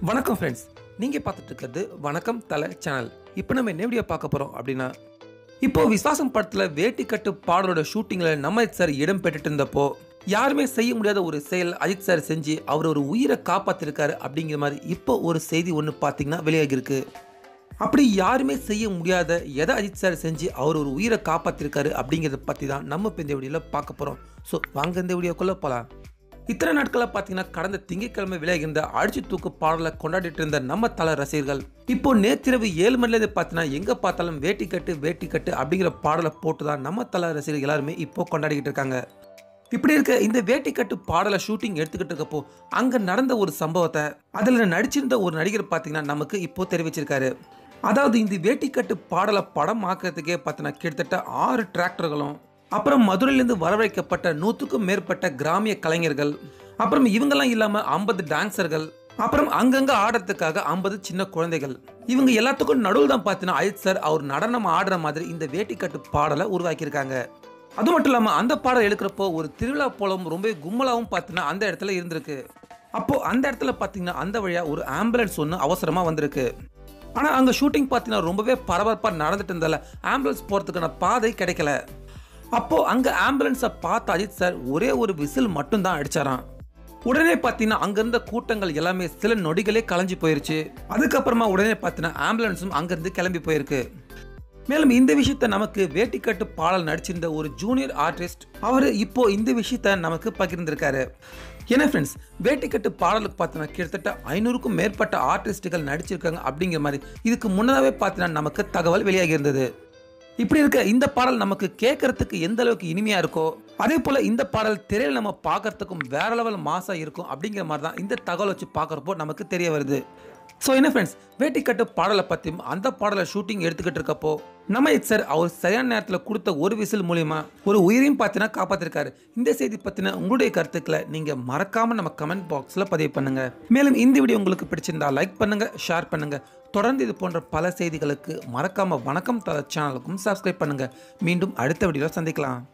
வணக்கம் ஃப்ரெண்ட்ஸ் நீங்கள் பார்த்துட்டு இருக்கிறது வணக்கம் தலை சேனல் இப்போ நம்ம என்ன வீடியோ பார்க்க போகிறோம் அப்படின்னா இப்போ விஸ்வாசம் படத்தில் வேட்டி கட்டு பாடலோட ஷூட்டிங்கில் நம்ம சார் இடம் பெற்றுட்டு இருந்தப்போ யாருமே செய்ய முடியாத ஒரு செயல் அஜித் சார் செஞ்சு அவர் ஒரு உயிரை காப்பாற்றிருக்காரு அப்படிங்கிற மாதிரி இப்போ ஒரு செய்தி ஒன்று பார்த்தீங்கன்னா வெளியாகிருக்கு அப்படி யாருமே செய்ய முடியாத எதை அஜித் சார் செஞ்சு அவர் ஒரு உயிரை காப்பாற்றிருக்காரு அப்படிங்கிறத பற்றி தான் நம்ம இப்போ இந்த வீடியோவில் பார்க்க போகிறோம் ஸோ வாங்க இந்த வீடியோக்குள்ளே போகலாம் இத்தனை நாட்களாக பார்த்தீங்கன்னா கடந்த திங்கட்கிழமை விளையாகின்ற அடிச்சு தூக்கு பாடலை கொண்டாடிட்டு இருந்த நம்ம தல ரசிகர்கள் இப்போ நேற்றிரவு ஏழு மணிலேருந்து பார்த்தீங்கன்னா எங்கே பார்த்தாலும் வேட்டி கட்டு வேட்டி கட்டு அப்படிங்கிற பாடலை போட்டு தான் நம்ம தல ரசிகர்கள் எல்லாருமே இப்போ கொண்டாடிக்கிட்டு இருக்காங்க இப்படி இருக்க இந்த வேட்டிக்கட்டு பாடலை ஷூட்டிங் எடுத்துக்கிட்டு இருக்கப்போ அங்கே நடந்த ஒரு சம்பவத்தை அதில் நடிச்சிருந்த ஒரு நடிகர் பார்த்தீங்கன்னா நமக்கு இப்போ தெரிவிச்சிருக்காரு அதாவது இந்த வேட்டிக்கட்டு பாடலை படம் ஆக்கிறதுக்கே பார்த்தீங்கன்னா கிட்டத்தட்ட ஆறு டிராக்டர்களும் அப்புறம் மதுரையிலேருந்து வரவழைக்கப்பட்ட நூற்றுக்கும் மேற்பட்ட கிராமிய கலைஞர்கள் அப்புறம் இவங்கெல்லாம் இல்லாமல் ஐம்பது டான்சர்கள் அப்புறம் அங்கங்க ஆடுறதுக்காக ஐம்பது சின்ன குழந்தைகள் இவங்க எல்லாத்துக்கும் நடுவில் தான் பார்த்தீங்கன்னா அஜித் சார் அவர் நடனம் ஆடுற மாதிரி இந்த வேட்டிக்கட்டு பாடலை உருவாக்கியிருக்காங்க அது மட்டும் இல்லாமல் அந்த பாடல் எடுக்கிறப்போ ஒரு திருவிழா போலவும் ரொம்ப கும்பலாகவும் பார்த்தீங்கன்னா அந்த இடத்துல இருந்திருக்கு அப்போ அந்த இடத்துல பார்த்தீங்கன்னா அந்த வழியாக ஒரு ஆம்புலன்ஸ் ஒன்று அவசரமாக வந்திருக்கு ஆனால் அங்கே ஷூட்டிங் பார்த்தீங்கன்னா ரொம்பவே பரபரப்பாக நடந்துட்டு இருந்தால ஆம்புலன்ஸ் போகிறதுக்கான பாதை கிடைக்கல அப்போ அங்கே ஆம்புலன்ஸை பார்த்த அஜித் சார் ஒரே ஒரு விசில் மட்டும்தான் அடிச்சாராம் உடனே பார்த்தீங்கன்னா அங்கிருந்த கூட்டங்கள் எல்லாமே சில நொடிகளே கலைஞ்சு போயிருச்சு அதுக்கப்புறமா உடனே பார்த்தீங்கன்னா ஆம்புலன்ஸும் அங்கிருந்து கிளம்பி போயிருக்கு மேலும் இந்த விஷயத்த நமக்கு வேட்டிக்கட்டு பாடல் நடிச்சிருந்த ஒரு ஜூனியர் ஆர்டிஸ்ட் அவர் இப்போ இந்த விஷயத்த நமக்கு பகிர்ந்திருக்காரு என்ன ஃப்ரெண்ட்ஸ் வேட்டிக்கட்டு பாடலுக்கு பார்த்தீங்கன்னா கிட்டத்தட்ட ஐநூறுக்கும் மேற்பட்ட ஆர்டிஸ்ட்டுகள் நடிச்சிருக்காங்க அப்படிங்கிற மாதிரி இதுக்கு முன்னதாகவே பார்த்தீங்கன்னா நமக்கு தகவல் வெளியாகி இருந்தது இப்படி இருக்க இந்த பாடல் நமக்கு கேட்கறதுக்கு எந்த அளவுக்கு இனிமையா இருக்கோ அதே போல இந்த பாடல் திரையில் நம்ம பார்க்கறதுக்கும் வேற லெவல் மாசா இருக்கும் அப்படிங்கிற மாதிரி தான் இந்த தகவல் வச்சு பார்க்குறப்போ நமக்கு தெரிய வருது ஸோ என்ன ஃப்ரெண்ட்ஸ் வேட்டிக்கட்டு பாடலை பற்றியும் அந்த பாடலை ஷூட்டிங் எடுத்துக்கிட்டு இருக்கப்போ நம்ம சார் அவர் சரியான நேரத்தில் கொடுத்த ஒரு விசில் மூலியமா ஒரு உயிரையும் பார்த்தீங்கன்னா காப்பாற்றிருக்காரு இந்த செய்தி பற்றின உங்களுடைய கருத்துக்களை நீங்கள் மறக்காமல் நம்ம கமெண்ட் பாக்ஸில் பதிவு பண்ணுங்க மேலும் இந்த வீடியோ உங்களுக்கு பிடிச்சிருந்தா லைக் பண்ணுங்க ஷேர் பண்ணுங்க தொடர்ந்து இது போன்ற பல செய்திகளுக்கு மறக்காம வணக்கம் தல சேனலுக்கும் சப்ஸ்கிரைப் பண்ணுங்க மீண்டும் அடுத்த வீடியோவில் சந்திக்கலாம்